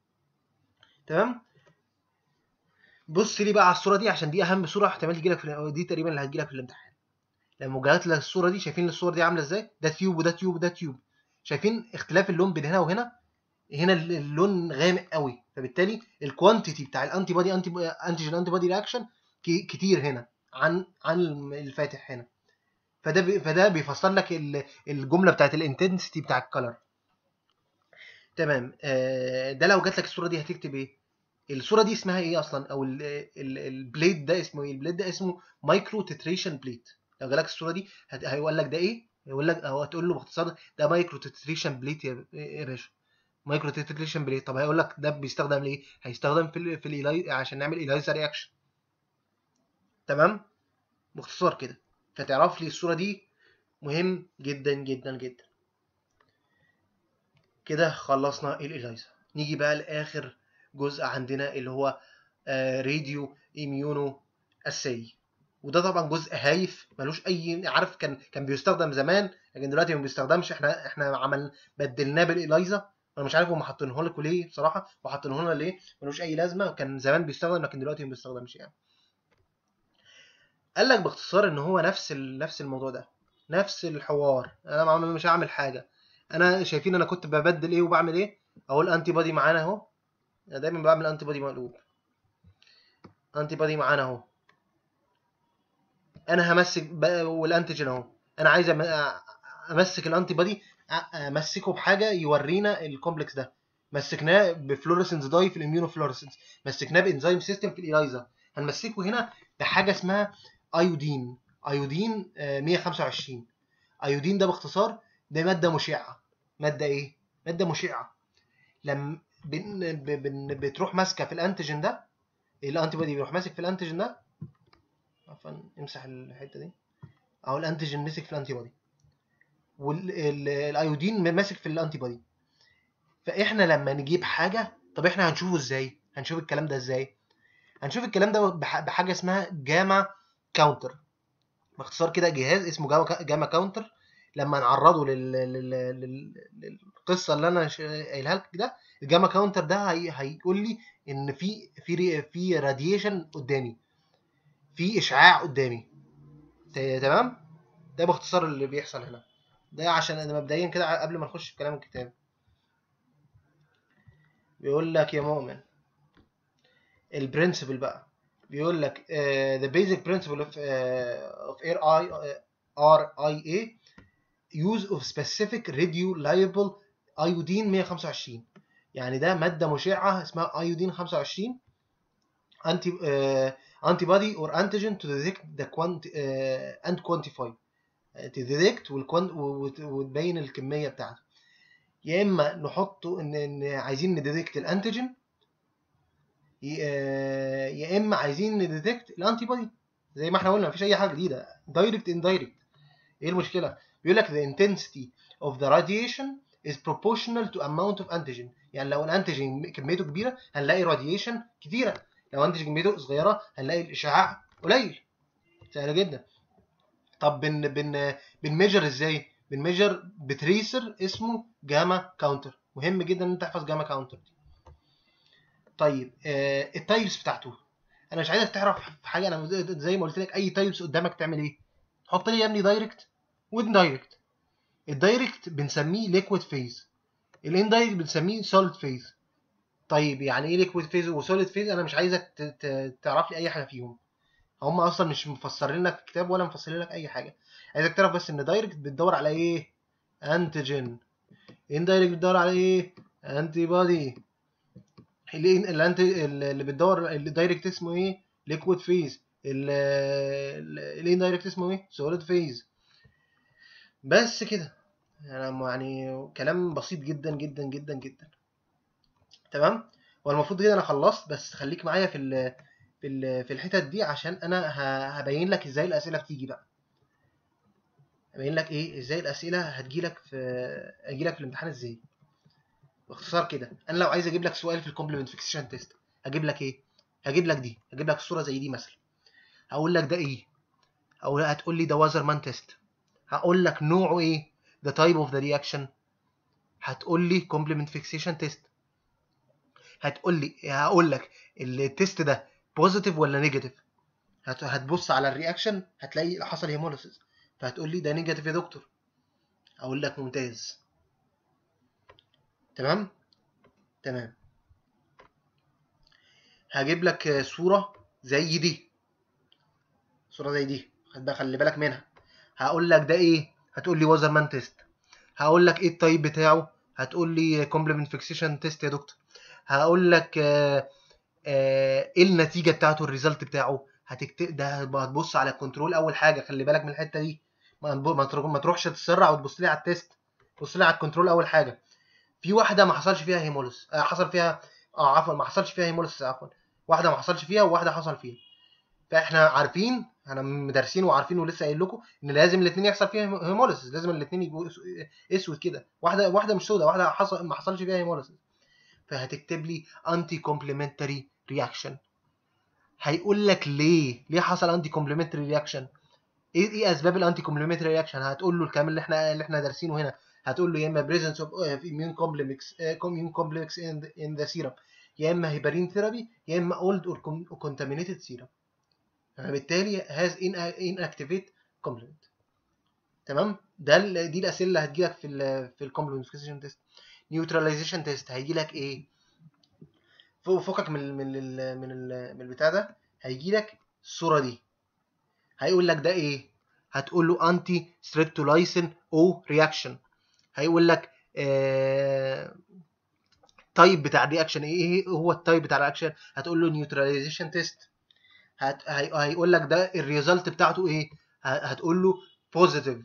تمام بص لي بقى على الصوره دي عشان دي اهم صوره احتمال تجي لك في دي تقريبا اللي هتجي لك في الامتحان لما جات لك الصوره دي شايفين الصور دي عامله ازاي ده تيوب وده تيوب وده تيوب شايفين اختلاف اللون بين هنا وهنا هنا اللون غامق قوي فبالتالي الكوانتيتي بتاع الانتي بودي انتي انتيجين انتي بودي رياكشن كتير هنا عن عن الفاتح هنا فده بي فده بيفسر لك الجمله بتاعت الانتنسيتي بتاع الكلر تمام ده لو جات لك الصوره دي هتكتب ايه الصوره دي اسمها ايه اصلا او البليد ده اسمه ايه البليد ده اسمه مايكرو تتريشن بليد لو جالك الصوره دي هيقول لك ده ايه يقول لك او هتقول له باختصار ده مايكرو تتريشن بليت يا باشا مايكرو تتريشن بليت طب هيقول لك ده بيستخدم ليه هيستخدم في ال في الإلاي عشان نعمل إلايزا رياكشن تمام باختصار كده فتعرف لي الصوره دي مهم جدا جدا جدا كده خلصنا الإلايزا نيجي بقى لاخر جزء عندنا اللي هو راديو اميونو اساي وده طبعا جزء هايف ملوش اي عارف كان كان بيستخدم زمان لكن دلوقتي ما بيستخدمش احنا احنا عمل بدلناه بالإلايزا انا مش عارف هم حاطينه لكم ليه بصراحه وحاطينه لنا ليه ملوش اي لازمه كان زمان بيستخدم لكن دلوقتي ما بيستخدمش يعني قال لك باختصار ان هو نفس نفس الموضوع ده نفس الحوار انا مش هعمل حاجه انا شايفين انا كنت ببدل ايه وبعمل ايه اقول انتي بودي معانا اهو انا دايما بعمل انتي بودي مقلوب انتي بودي معانا اهو انا همسك والانتيجين اهو انا عايز امسك الانتي بودي امسكه بحاجه يورينا الكومبلكس ده مسكناه بفلوريسنس داي في الاميونو فلوريسنس مسكناه بانزيم سيستم في الايلايزا هنمسكه هنا بحاجه اسمها ايودين ايودين آه، 125 ايودين ده باختصار ده ماده مشعه ماده ايه ماده مشعه لما بن بن بتروح ماسكه في الانتيجين ده الانتي بودي بيروح ماسك في الانتيجين ده عفوا امسح الحته دي اهو الانتيجين مسك في الانتي بودي والايودين ماسك في الانتي بودي فاحنا لما نجيب حاجه طب احنا هنشوفه ازاي هنشوف الكلام ده ازاي هنشوف الكلام ده بح- بحاجه اسمها جاما كاونتر باختصار كده جهاز اسمه جاما جاما كاونتر لما نعرضه لل... لل... لل... للقصه اللي انا ش- قايلها لك ده الجاما كاونتر ده هي... هيقول لي ان في في ري- في راديشن قدامي في اشعاع قدامي ت- تمام ده باختصار اللي بيحصل هنا ده عشان انا مبدئيا كده قبل ما نخش في كلام الكتاب بيقول لك يا مؤمن البرنسبل بقى بيقول لك uh, the basic principle of, uh, of RI, uh, RIA use of specific radiolabile iodine 125 يعني ده مادة مشعة اسمها ايودين 25 anti uh, antibody or antigen to detect the quant uh, and quantify تديتكت وتبين الكمية بتاعته يا اما نحطه ان, إن عايزين نديتكت الانتيجين يا اما عايزين نديتكت الانتي بودي زي ما احنا قلنا مفيش اي حاجه جديده دايركت اندايركت ايه المشكله بيقول لك the intensity of the radiation is proportional to amount of antigen يعني لو الانتيجين كميته كبيره هنلاقي راديشن كتيره لو انتيجين كميته صغيره هنلاقي الاشعاع قليل سهله جدا طب بن بن بنميجر ازاي بنميجر بتريسر اسمه جاما كاونتر مهم جدا ان انت تحفظ جاما كاونتر دي طيب آه التايبس بتاعته انا مش عايزك تعرف في حاجه انا زي ما قلت لك اي تايبس قدامك تعمل ايه حط لي يا ابني دايركت واندايركت الدايركت بنسميه ليكويد فيز الاندايركت بنسميه سوليد فيز طيب يعني ايه ليكويد فيز وسوليد فيز انا مش عايزك تعرف لي اي حاجه فيهم هم اصلا مش مفسرين لك الكتاب ولا مفسرين لك اي حاجه عايزك تعرف بس ان دايركت بتدور على ايه انتيجين اندايركت بتدور على ايه انتي بودي اللي انت اللي بتدور الدايركت اسمه ايه ليكويد فيز الاندايركت اسمه ايه سوليد فيز بس كده يعني كلام بسيط جدا جدا جدا جدا تمام والمفروض كده انا خلصت بس خليك معايا في ال في ال في الحتت دي عشان انا هبين لك ازاي الاسئله بتيجي بقى هبين لك ايه ازاي الاسئله هتجيلك في هتجيلك في الامتحان ازاي باختصار كده انا لو عايز اجيب لك سؤال في الكومبلمنت فيكسيشن تيست هجيب لك ايه هجيب لك دي هجيب لك صوره زي دي مثلا هقول لك ده ايه او هتقول لي ده وازرمان تيست هقول لك نوعه ايه the type of the reaction هتقول لي complement fixation test هتقول لي هقول لك التيست ده بوزيتيف ولا نيجاتيف هتبص على الرياكشن هتلاقي حصل هيموليسيس فهتقول لي ده نيجاتيف يا دكتور اقول لك ممتاز تمام تمام هجيب لك صورة زي دي صورة زي دي خلي بالك منها هقول لك ده ايه هتقول لي وازرمان تيست هقول لك ايه التايب بتاعه هتقول لي كومبلمنت فيكسيشن تيست يا دكتور هقول لك آه آه ايه النتيجه بتاعته الريزلت بتاعه هتكتب ده هتبص على الكنترول اول حاجه خلي بالك من الحته دي ما, ما تروحش تتسرع وتبص لي على التيست بص لي على الكنترول اول حاجه في واحده ما حصلش فيها هيموليس آه حصل فيها اه عفوا ما حصلش فيها هيموليس عفوا واحده ما حصلش فيها وواحده حصل فيها فاحنا عارفين انا مدرسين وعارفين ولسه قايل لكم ان لازم الاثنين يحصل فيها هيموليس لازم الاثنين يبقوا اسود كده واحده واحده مش سوداء واحده حصل ما حصلش فيها هيموليس فهتكتب لي انتي كومبلمنتري رياكشن هيقول لك ليه ليه حصل انتي كومبلمنتري رياكشن ايه ايه اسباب الانتي كومبلمنتري رياكشن هتقول له الكلام اللي احنا اللي احنا دارسينه هنا هتقول له يا اما presence of immune complex immune complex in the, in the serum يا اما هيبرين ثيرابي يا اما old or contaminated serum فبالتالي has inactivate complement تمام ده دي الاسئله اللي هتجيلك في ال في الكومبلمنت فيكسيشن تيست نيوتراليزيشن تيست هيجي لك ايه فوقك من ال من ال من ال من البتاع ده هيجي لك الصوره دي هيقول لك ده ايه هتقول له انتي ستريبتولايسين او رياكشن هيقول لك آه تايب بتاع الرياكشن ايه هو التايب بتاع الرياكشن هتقول له نيوتراليزيشن تيست هت... هي... هيقول لك ده الريزلت بتاعته ايه هتقول له بوزيتيف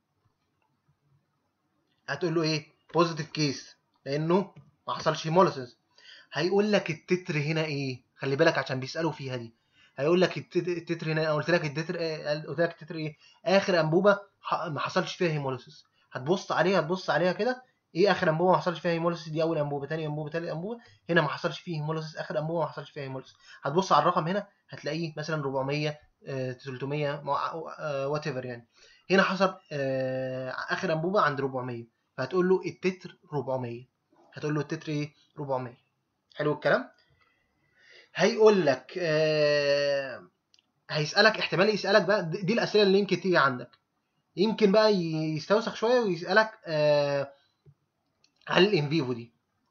هتقول له ايه بوزيتيف كيس لانه ما حصلش هيموليسيس هيقول لك التتر هنا ايه خلي بالك عشان بيسالوا فيها دي هيقول لك التتر هنا قلت لك التتر قلت لك التتر ايه اخر انبوبه ما حصلش فيها هيموليسيس هتبص عليها هتبص عليها كده ايه اخر انبوبه ما حصلش فيها هيموليسيس دي اول انبوبه ثاني انبوبه ثالث انبوبه هنا ما حصلش فيه هيموليسيس اخر انبوبه ما حصلش فيها هيموليسيس هتبص على الرقم هنا هتلاقيه مثلا 400 300 وات ايفر يعني هنا حصل اخر انبوبه عند 400 فهتقول له التتر 400 هتقول له التتر ايه 400 حلو الكلام هيقول لك آه هيسالك احتمال يسالك بقى دي الاسئله اللي يمكن تيجي عندك يمكن بقى يستوسخ شويه ويسالك آه هل الان فيفو دي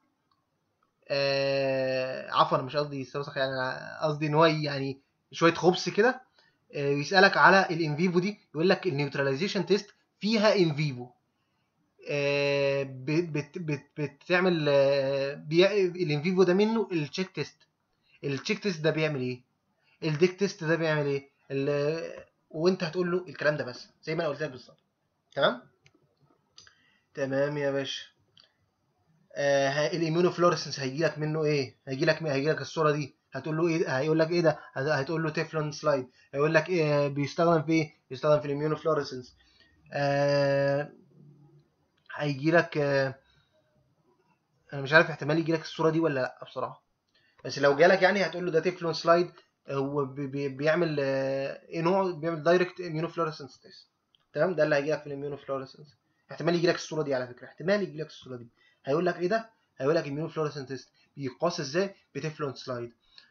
آه عفوا مش قصدي يستوسخ يعني قصدي ان هو يعني شويه خبز كده آه ويسالك على الان فيفو دي يقول لك النيوتراليزيشن تيست فيها ان فيفو آه بت بت بتعمل آه الان فيفو ده منه التشيك تيست التشيك تيست ده بيعمل ايه الديك تيست ده بيعمل ايه وانت هتقول له الكلام ده بس زي ما انا قلت لك بالظبط تمام تمام يا باشا آه الاميونو فلوريسنس هيجي لك منه ايه هيجي لك هيجي لك الصوره دي هتقول له ايه هيقول لك ايه ده هتقول له تeflon سلايد هيقول لك ايه بيستخدم في ايه بيستخدم في الاميونو فلوريسنس آه هيجي لك آه انا مش عارف احتمال يجي لك الصوره دي ولا لا بصراحه بس لو جالك يعني هتقول له ده تeflon سلايد هو بي بيعمل ايه نوع بيعمل دايركت اميونو فلوريسنس تيست تمام ده اللي هيجي لك في الاميونو فلوريسنس احتمال يجي لك الصوره دي على فكره احتمال يجي لك الصوره دي هيقول لك ايه ده هيقول لك اميونو فلوريسنس تيست بيقاس ازاي بتeflon سلايد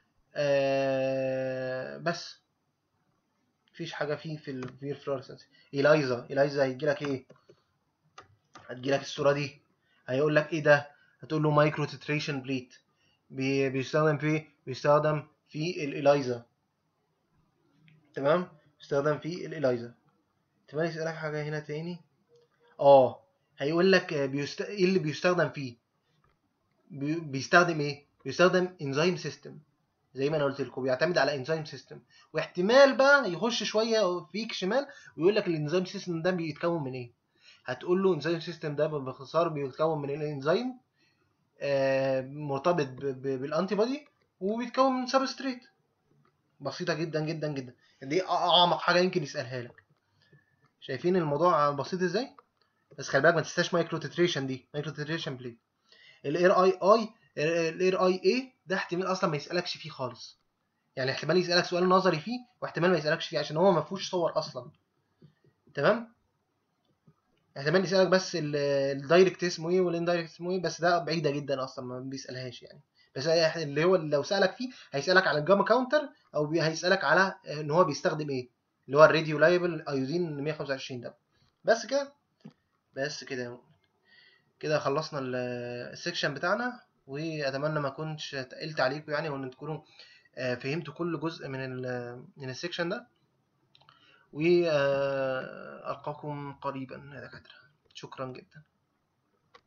آه بس مفيش حاجه فيه في الفير فلوريسنس الايزا الايزا هيجي لك ايه هتجي لك الصوره دي هيقول لك ايه ده هتقول له مايكرو تتريشن بليت بي بيستخدم في بيستخدم في الإلايزا تمام بيستخدم في الإلايزا تمام يسألك حاجة هنا تاني اه هيقول لك بيست... ايه اللي بيستخدم فيه بي... بيستخدم ايه بيستخدم انزيم سيستم زي ما انا قلت لكم بيعتمد على انزيم سيستم واحتمال بقى يخش شويه فيك شمال ويقول لك الانزيم سيستم ده بيتكون من ايه هتقول له انزيم سيستم ده باختصار بيتكون من الانزيم آه مرتبط ب... ب... بالانتي بودي وبيتكون من سبستريت بسيطة جدا جدا جدا دي أعمق حاجة يمكن يسألها لك شايفين الموضوع بسيط ازاي؟ بس خلي بالك ما تنساش مايكرو تتريشن دي مايكرو تتريشن بليت الاير اي اي الاير اي اي ده احتمال اصلا ما يسألكش فيه خالص يعني احتمال يسألك سؤال نظري فيه واحتمال ما يسألكش فيه عشان هو ما فيهوش صور اصلا تمام احتمال يسألك بس الدايركت اسمه ايه والاندايركت اسمه ايه بس ده بعيدة جدا اصلا ما بيسألهاش يعني بس اللي هو لو سالك فيه هيسالك على الجاما كاونتر او هيسالك على ان هو بيستخدم ايه اللي هو الراديو لايبل ايودين 125 ده بس كده بس كده كده خلصنا السكشن بتاعنا واتمنى ما اكونش تقلت عليكم يعني وان تكونوا فهمتوا كل جزء من من السكشن ده والقاكم قريبا يا دكاتره شكرا جدا